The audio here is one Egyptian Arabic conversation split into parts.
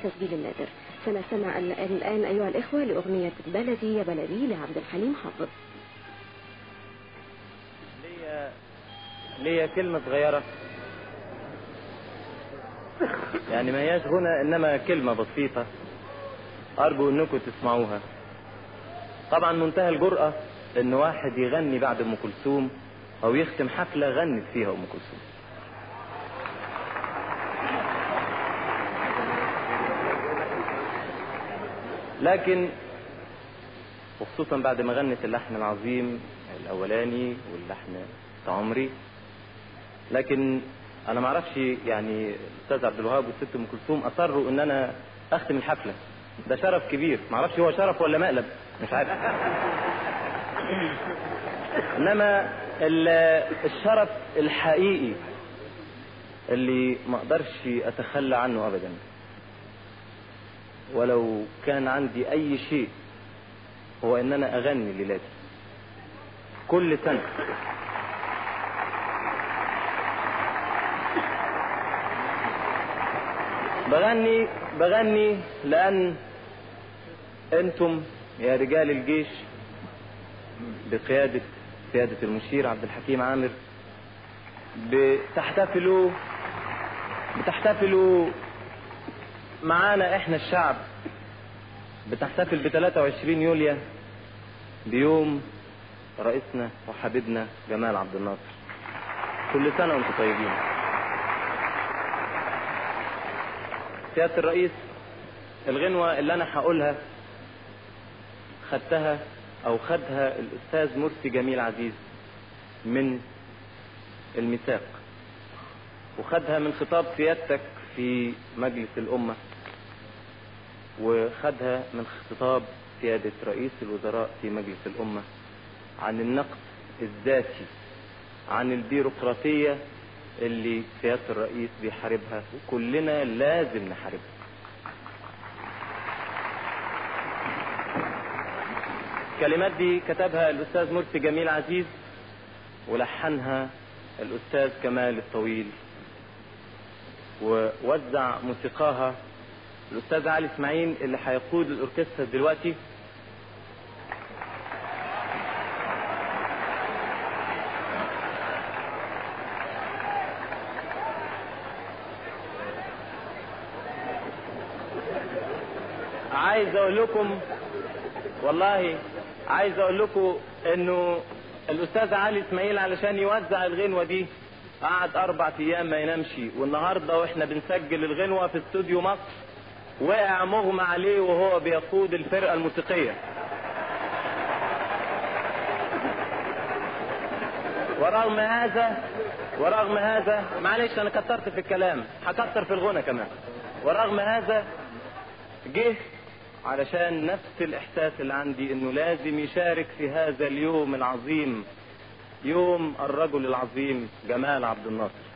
التسجيل النادر سنستمع الآن أيها الإخوة لأغنية بلدي يا بلدي لعبد الحليم حافظ ليا ليا كلمة صغيرة يعني ما هياش غنى إنما كلمة بسيطة أرجو إنكم تسمعوها طبعا منتهى الجرأة إن واحد يغني بعد أم كلثوم أو يختم حفلة غنت فيها أم كلثوم لكن وخصوصا بعد ما غنت اللحن العظيم الاولاني واللحن بتاع عمري لكن انا ما اعرفش يعني الاستاذ عبد الوهاب والست ام كلثوم اصروا ان انا اختم الحفله ده شرف كبير ما اعرفش هو شرف ولا مقلب مش عارف انما الشرف الحقيقي اللي ما اقدرش اتخلى عنه ابدا ولو كان عندي اي شيء هو ان انا اغني ليلاتي كل سنة بغني بغني لان انتم يا رجال الجيش بقيادة قيادة المشير عبد الحكيم عامر بتحتفلوا بتحتفلوا معانا احنا الشعب بتحتفل ب 23 يوليو بيوم رئيسنا وحبيبنا جمال عبد الناصر كل سنة وانتم طيبين سيادة الرئيس الغنوة اللي انا هقولها خدتها او خدها الاستاذ مرسي جميل عزيز من الميثاق وخدها من خطاب سيادتك في مجلس الامه وخدها من خطاب سيادة رئيس الوزراء في مجلس الأمة عن النقد الذاتي عن البيروقراطية اللي سيادة الرئيس بيحاربها وكلنا لازم نحاربها الكلمات دي كتبها الأستاذ مرسي جميل عزيز ولحنها الأستاذ كمال الطويل ووزع موسيقاها الاستاذ علي اسماعيل اللي هيقود الاوركسترا دلوقتي عايز اقول لكم والله عايز اقول لكم انه الاستاذ علي اسماعيل علشان يوزع الغنوه دي قعد اربع ايام ما ينامش والنهارده واحنا بنسجل الغنوه في استوديو مصر وقع مغمى عليه وهو بيقود الفرقة الموسيقية ورغم هذا ورغم هذا معلش انا كترت في الكلام هكتر في الغنى كمان ورغم هذا جه علشان نفس الاحساس اللي عندي انه لازم يشارك في هذا اليوم العظيم يوم الرجل العظيم جمال عبد الناصر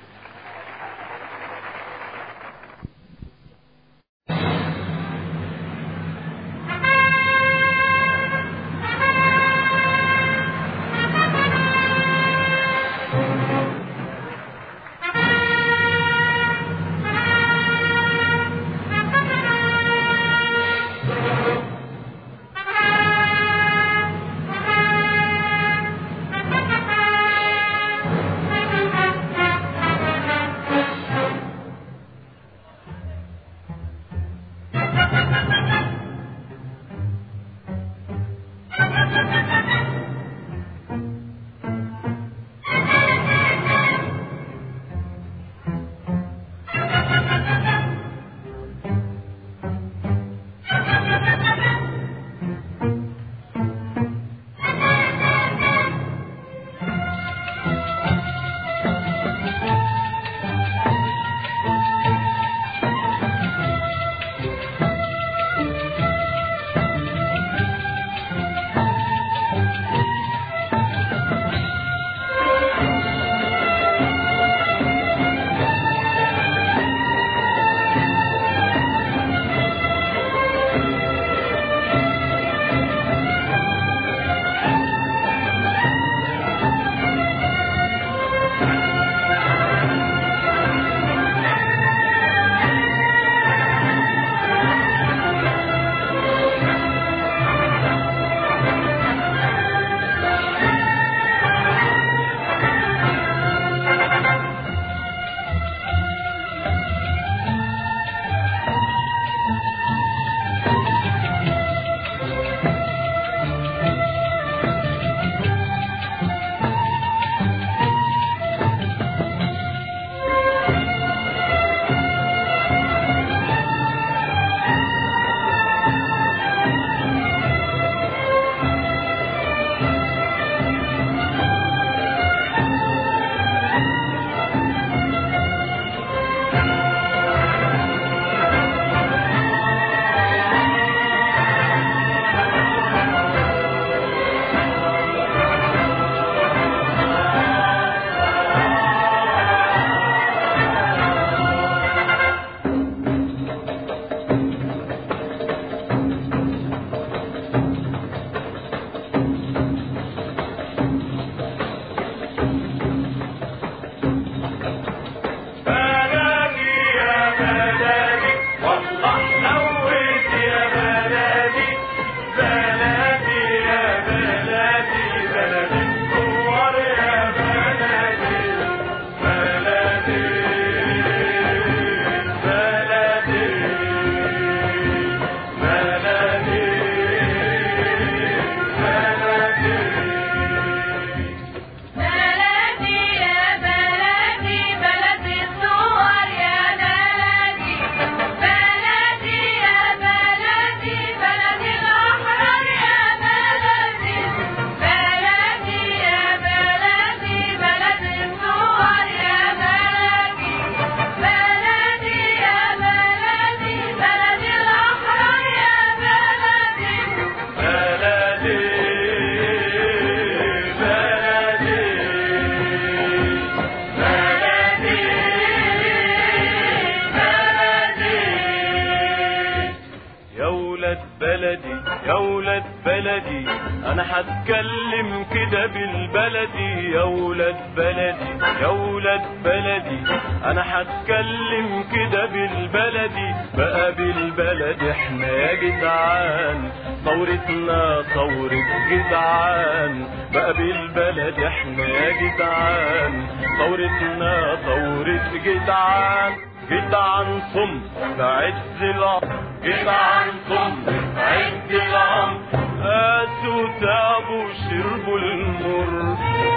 بلدي يا ولاد بلدي انا هتكلم كده بالبلدي يا ولاد بلدي يا ولاد بلدي انا هتكلم كده بالبلدي بقى بالبلد احنا يا جدعان ثورتنا ثورة جدعان بقى بالبلد احنا يا جدعان ثورتنا ثورة جدعان جدعان صم بعز العمر جدعان صم بعز العمر قاسوا تعبوا شربوا المر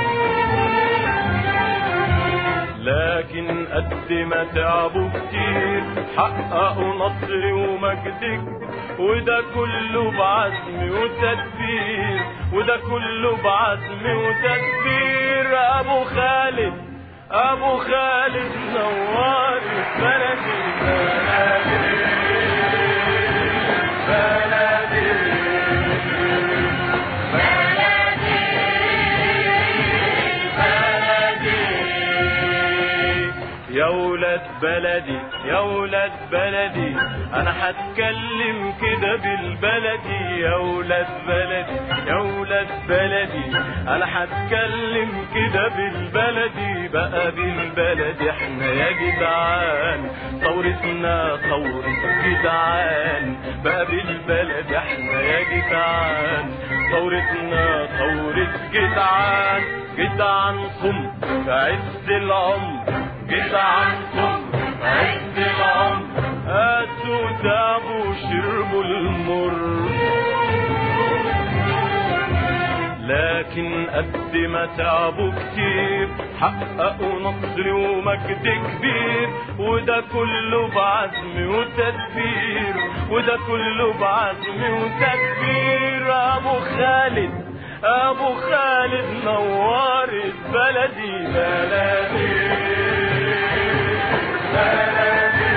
لكن قد ما تعبوا كتير حققوا نصر ومجد وده كله بعزم وتدبير وده كله بعزم وتدبير ابو خالد ابو خالد نوار بلدي بلدي بلدي يا ولاد بلدي يا ولاد بلدي انا هتكلم كده بالبلدي يا ولاد بلدي يا ولاد بلدي انا هتكلم كده بالبلدي بقى بالبلد احنا يا جدعان ثورتنا ثورة جدعان بقى بالبلد احنا يا جدعان ثورتنا ثورة جدعان جدعان صم في عز العمر جدعان صم في عز العمر هاتوا تعبوا شربوا المر لكن قد ما تعبوا كتير حققوا نصر ومجد كبير وده كله بعزم وتدبير وده كله بعزم وتدبير ابو خالد ابو خالد نورت بلدي بلدي بلدي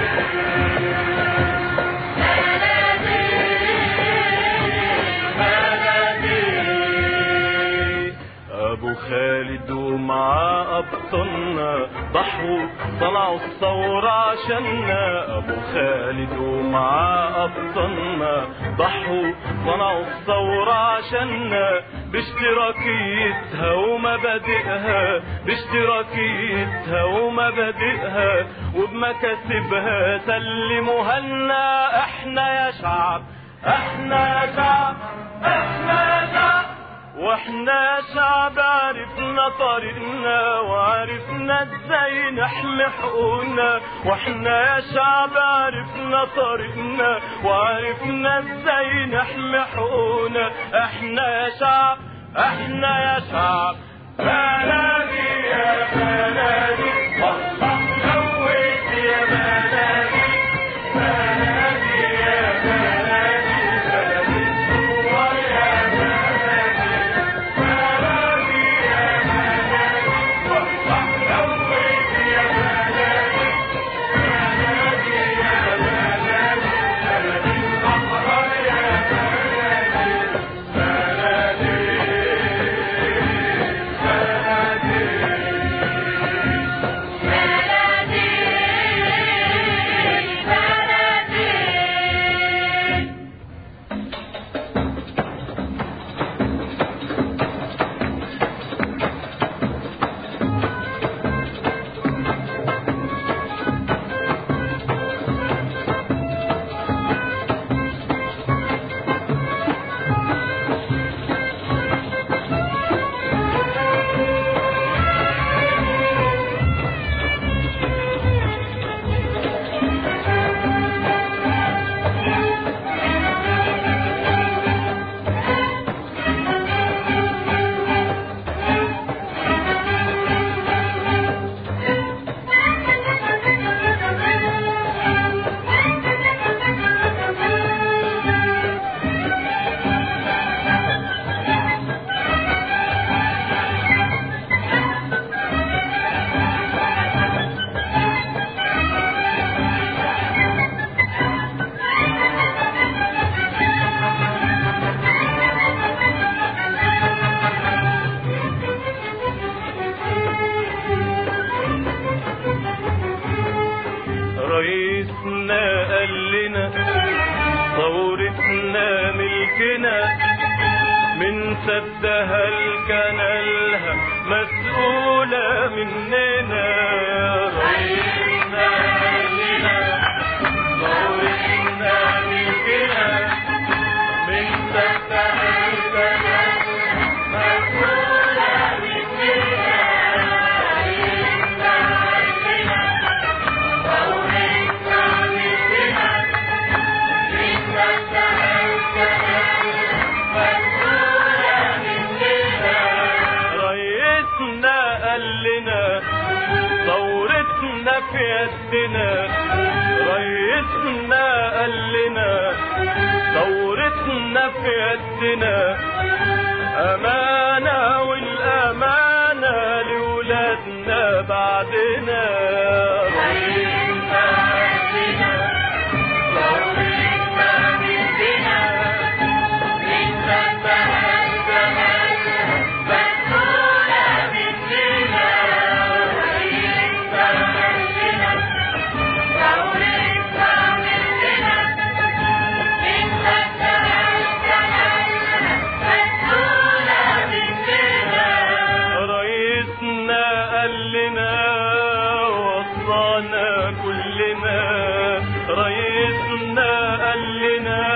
بلدي ابو خالد ومعاه ابطالنا ضحوا صنعوا الثورة عشاننا ابو خالد ومعاه ابطالنا ضحوا صنعوا الثورة عشاننا باشتراكيتها ومبادئها باشتراكيتها ومبادئها وبمكاسبها سلموها لنا احنا يا شعب احنا يا شعب احنا يا شعب واحنا شعب عرفنا طريقنا وعرفنا ازاي نحمي حقوقنا واحنا يا شعب عرفنا طريقنا وعرفنا ازاي نحمي حقوقنا احنا يا شعب احنا يا شعب بلدي يا بلدي والله نويت يا بلدي بلدي يا بلدي بلدي الصور يا بلدي بلدي يا بلدي والله نويت يا بلدي بلدي يا بلدي بلدي الصحراء يا بلدي رئيسنا قال لنا ثورتنا ملكنا من سدها الكنالها مسؤولة مننا رئيسنا ملكنا دورتنا ملكنا من سدها الكنالها مسؤولة مننا رئيسنا ملكنا دورتنا ملكنا من سدها رئيسنا قال لنا ثورتنا في يدنا رئيسنا قال لنا ثورتنا في يدنا أمانة والأمانة لولادنا بعدنا رئيسنا قال لنا ثورتنا بيدنا من سدها الجمال مسؤولة مننا رئيسنا قال لنا ثورتنا بيدنا من سدها الجمال مسؤولة مننا رئيسنا قال لنا وصانا كلنا رئيسنا قال لنا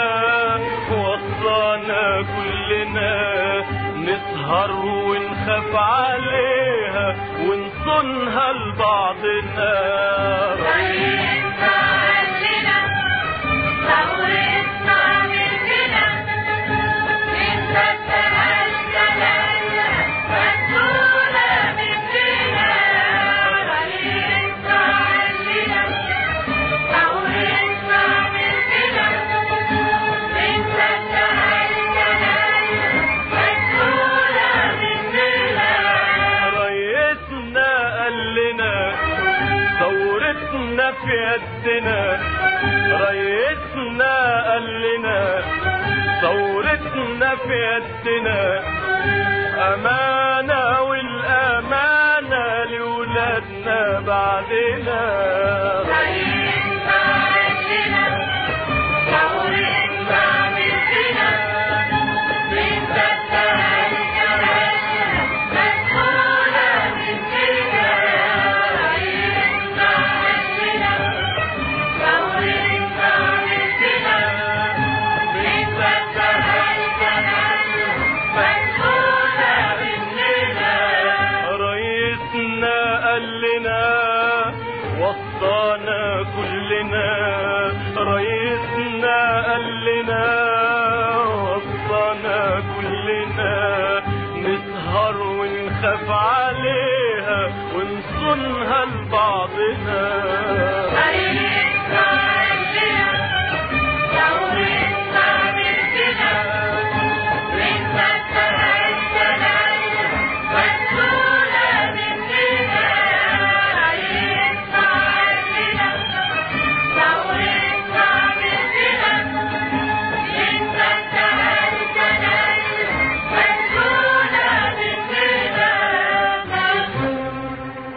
وصانا كلنا نسهر ونخاف عليها ونصونها لبعضنا رئيسنا قال لنا ثورتنا ملكنا من سدها الجلال مسؤولة مننا رئيسنا قال لنا ثورتنا ملكنا من سدها الجلال مسؤولة مننا رئيسنا قال لنا ثورتنا في يدنا رئيسنا قال لنا ثورتنا في يدنا أمانة والأمانة لولادنا بعدنا رئيسنا قال لنا ثورتنا ملكنا من سدها الجلال مسؤولة مننا رئيسنا قال لنا ثورتنا ملكنا من سدها الجلال مسؤولة مننا رئيسنا قال لنا وصانا كلنا رئيسنا قال لنا وصانا كلنا نسهر ونخاف عليها ونصونها لبعضنا رئيسنا قال لنا ثورتنا ملكنا من سدها الجلال مسؤولة مننا رئيسنا قال لنا ثورتنا ملكنا من سدها الجلال مسؤولة مننا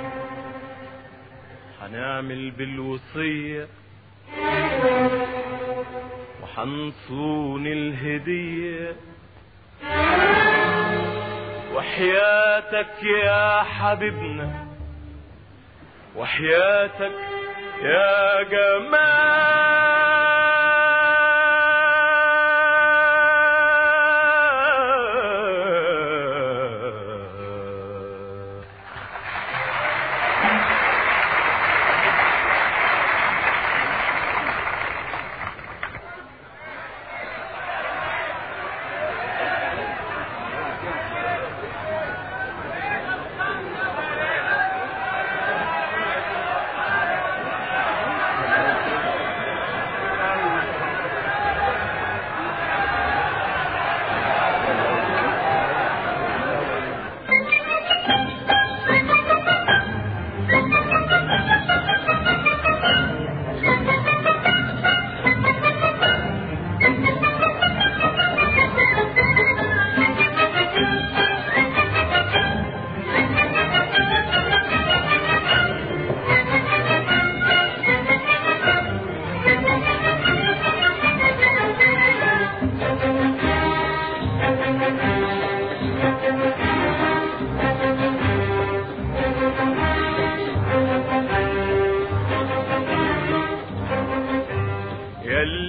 هنعمل بالوصية وحنصون الهدية وحياتك يا حبيبنا وحياتك يا جمال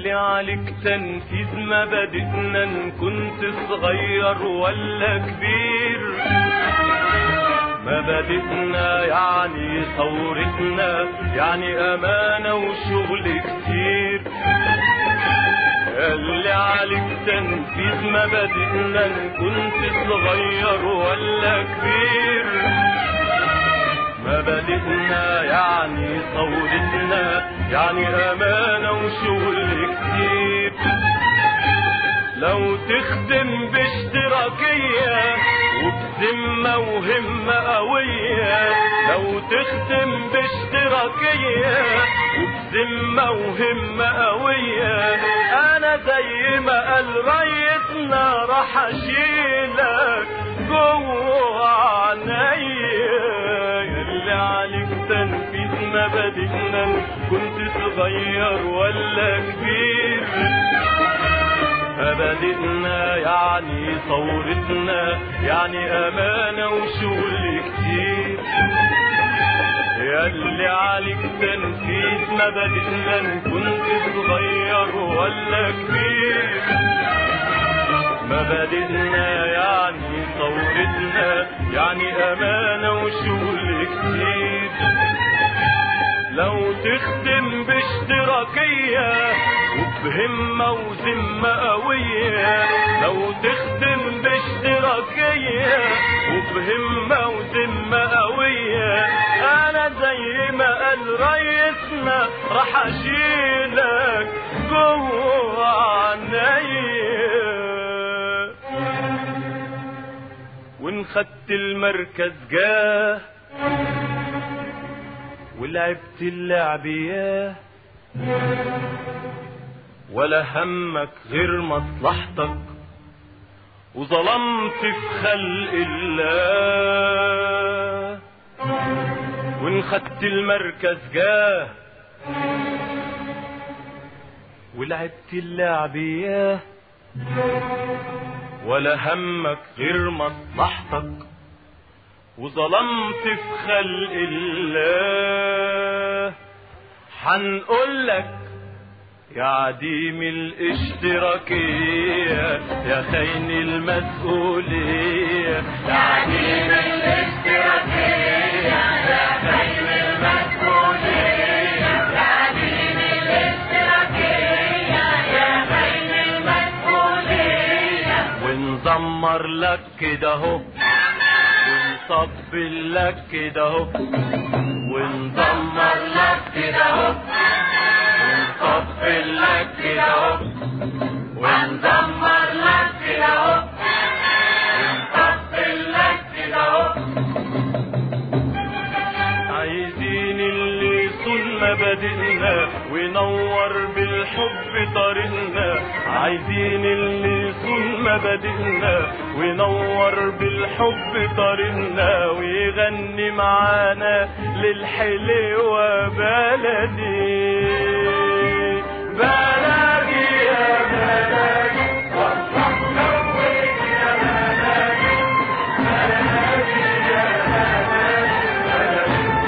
ياللي عليك تنفيذ مبادئنا ان كنت صغير ولا كبير مبادئنا يعني ثورتنا يعني امانة وشغل كتير اللي عليك تنفيذ مبادئنا ان كنت صغير ولا كبير مبادئنا يعني ثورتنا يعني امانة وشغل كتير لو تخدم باشتراكية وبذمة وهمة قوية لو تخدم باشتراكية وبذمة وهمة قوية أنا زي ما قال ريتنا راح أشيلك جوه عينيا اللي عليك تنفيذ مبادئنا كنت صغير ولا كبير مبادئنا يعني ثورتنا يعني امانة وشغل كتير ياللي عليك تنفيذ مبادئنا إن كنت صغير ولا كبير مبادئنا يعني ثورتنا يعني امانة وشغل كتير لو تخدم باشتراكية وبهمة وذمة قوية لو تخدم باشتراكية وبهمة وذمة قوية أنا زي ما قال ريسنا راح أشيلك جوه عينيا وإن خدت المركز جاه ولعبت اللعب ياه ولا همك غير مصلحتك وظلمت في خلق الله وان خدت المركز جاه ولعبت اللعب ياه ولا همك غير مصلحتك وظلمت في خلق الله حنقولك يا عديم الاشتراكية يا خاين المسؤولية يا عديم الاشتراكية يا خاين المسؤولية يا دين الاشتراكية يا خير المسؤولية ونزمر لك كده اهو ونطبل لك كده اهو ونزمر لك كده اهو ونطبل لك كده اهو ونزمر لك كده اهو ونطبل لك كده اهو عايزين اللي يصون مبادئنا وينور بالحب طريقنا عايزين اللي يصون مبادئنا وينور بالحب طريقنا ويغني معانا للحلوة بلدي بلدي يا بلدي وافرح جوك يا بلدي بلدي يا بلدي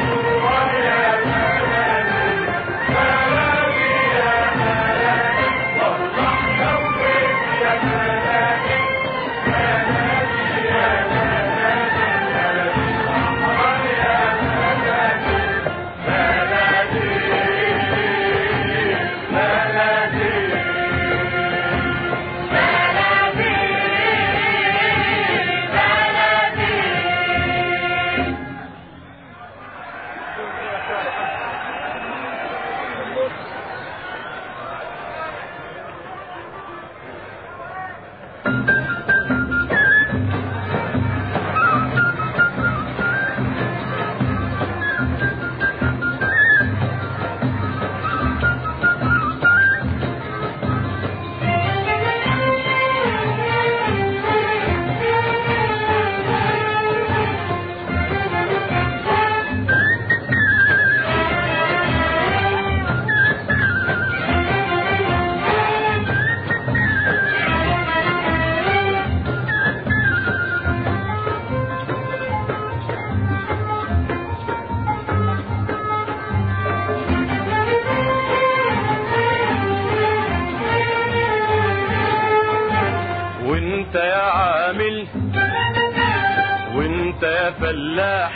يا فلاح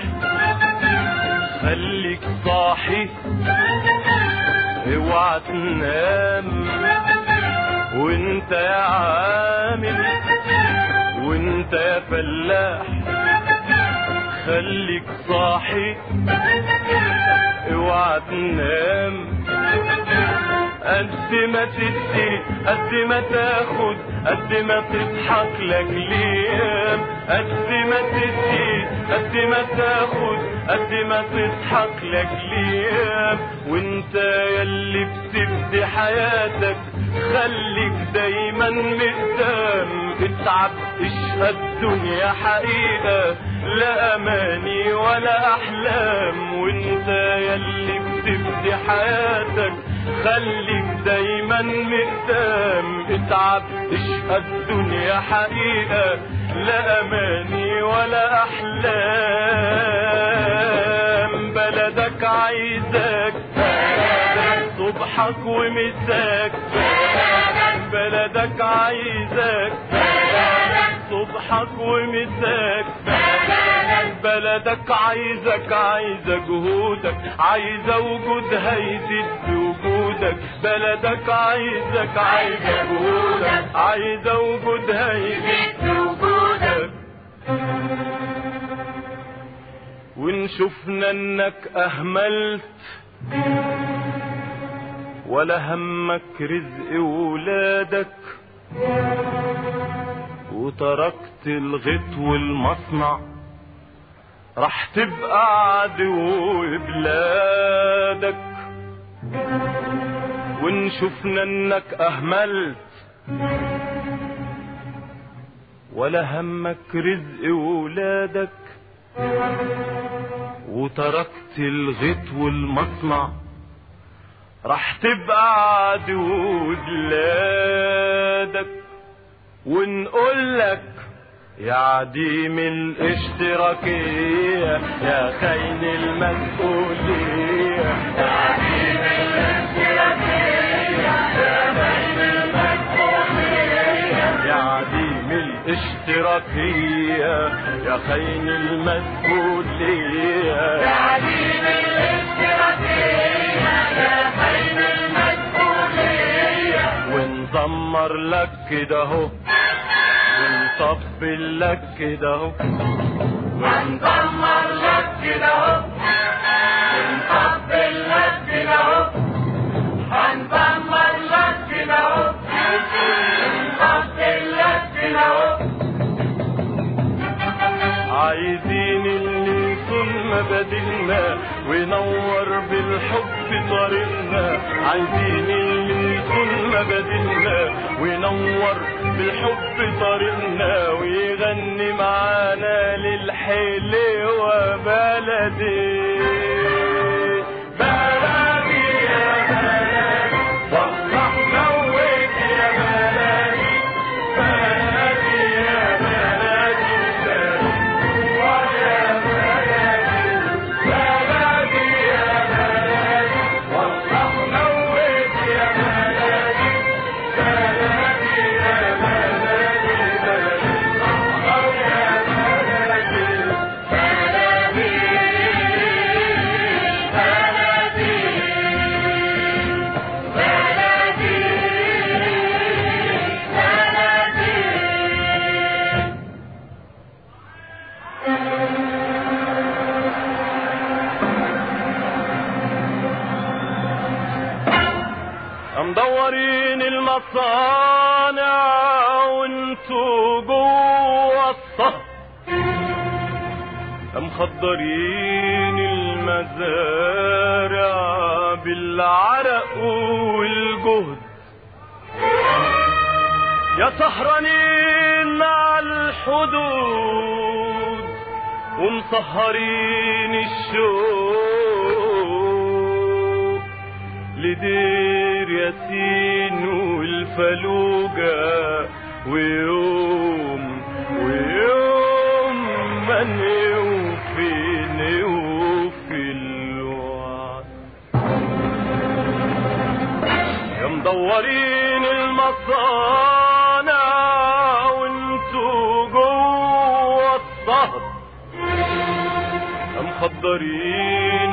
خليك صاحي اوعى تنام وانت يا عامل وانت يا فلاح خليك صاحي اوعى تنام قد ما تدي قد ما تاخد قد ما تضحك لك ليام قد ما تدي قد ما تاخد قد ما تضحك لك ليام وانت يلي بتبدي حياتك خليك دايما مهتم اتعب اشهد الدنيا حقيقة لا اماني ولا احلام وانت يلي بتبدي حياتك خليك دايما مهتم اتعب اشهد الدنيا حقيقة لا اماني ولا احلام بلدك عايزك صبحك ومساك بلدك عايزك صبحك ومساك بلدك عايزك عايزة جهودك عايزة وجودها يزيد بوجودك بلدك عايزك عايزة جهودك عايزة وجودها يزيد بوجودك وان شفنا انك اهملت ولا همك رزق ولادك وتركت الغيط والمصنع راح تبقى عدو بلادك وان شفنا انك اهملت ولا همك رزق ولادك وتركت الغيط والمصنع راح تبقى عدو بلادك ونقول لك يا عديم الاشتراكية يا خاين المسؤولية يا عديم الاشتراكية يا خاين المسؤولية يا عديم الاشتراكية يا خاين المسؤولية يا عديم الاشتراكية يا خاين المسؤولية ونزمر لك كده اهو ونطبل لك كده اهو ونزمر لك كده اهو ونطبل لك كده اهو هنزمر لك كده اهو ونطبل لك كده اهو عايزين اللي يكون مبادئنا وينور بالحب طريقنا عايزين اللي يكون مبادئنا وينور بالحب طريقنا ويغني معانا للحلوة بلدي بلدي يا بلدي والله نويت يا بلدي بلدي يا بلدي ويا بلدي بلدي يا بلدي والله نويت يا بلدي بلدي يا بلدي بلدي الله يا بلدي بلدي مدورين المصانع وانتو جوا الصف مخضرين المزارع بالعرق والجهد يا سهرانين على الحدود ومسهرين الشوق لدير ياسين والفلوجة ويوم ويوم ما نوفي نوفي الوعد يا مدورين المصانع وانتو جوا الصهد مخضرين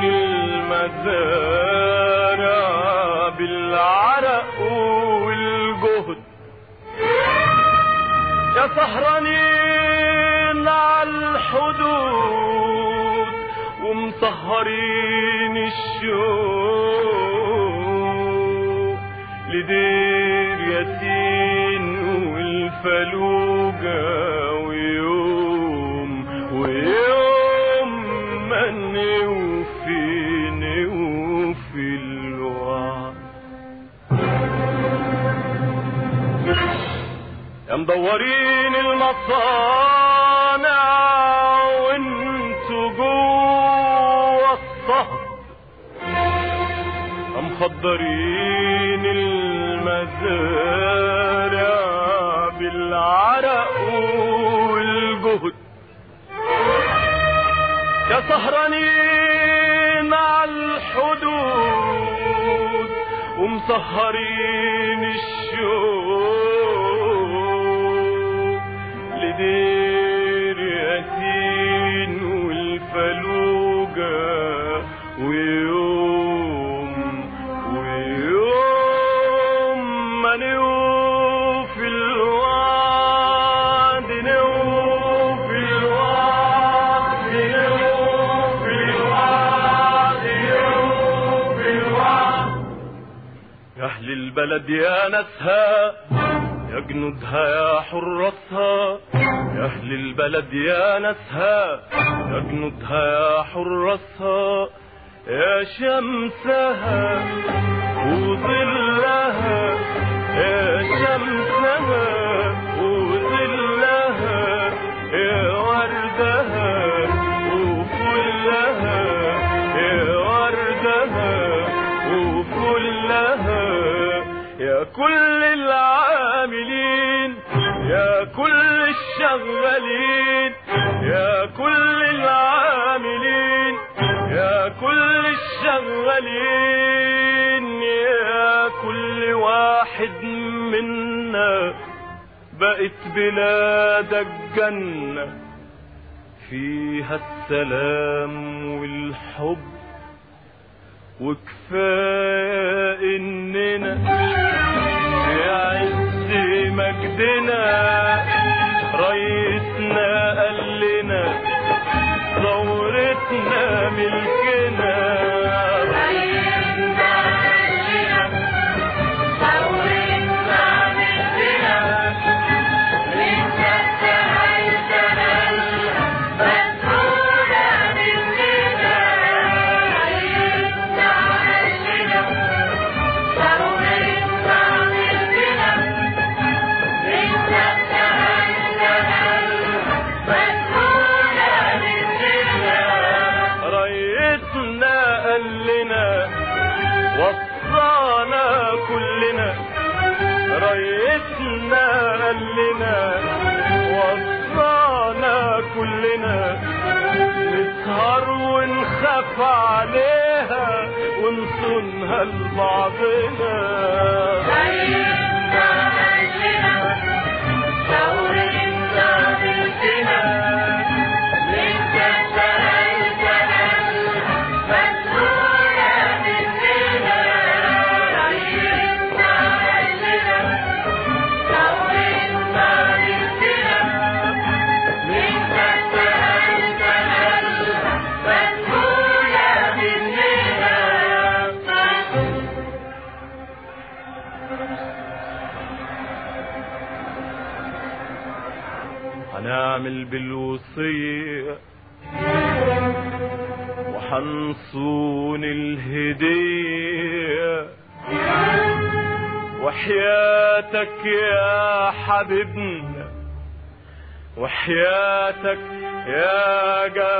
المزارع بالعرق والجهد يا سهرانين على الحدود ومسهرين الشوق لدير ياسين والفلوجة ويوم ويوم ما نوفي نوفي الوعد يا مدورين المصانع وانتوا جوا الصهد يا مخضرين المزارع بالعرق والجهد يا سهرانين على الحدود ومسهرين الشوق لدير ياسين والفلوجة ويوم ويوم ما نوفي الوعد نوفي الوعد نوفي الوعد نوفي الوعد يا أهل البلد يا ناسها يا جنودها يا حراسها يا أهل البلد يا ناسها يا جنودها يا حراسها يا شمسها وظلها يا شمسها وظلها يا وردها وفلها يا وردها وفلها يا كل العاملين يا كل الشغالين يا كل العاملين يا كل الشغالين يا كل واحد منا بقت بلادك جنة فيها السلام والحب وكفاية اننا في عز مجدنا رئيسنا قال لنا ثورتنا ملكنا رئيسنا قال لنا وصانا كلنا رئيسنا قال لنا وصانا كلنا نسهر ونخاف عليها ونصونها لبعضنا هنعمل بالوصية وحنصون الهدية وحياتك يا حبيبنا وحياتك يا جمال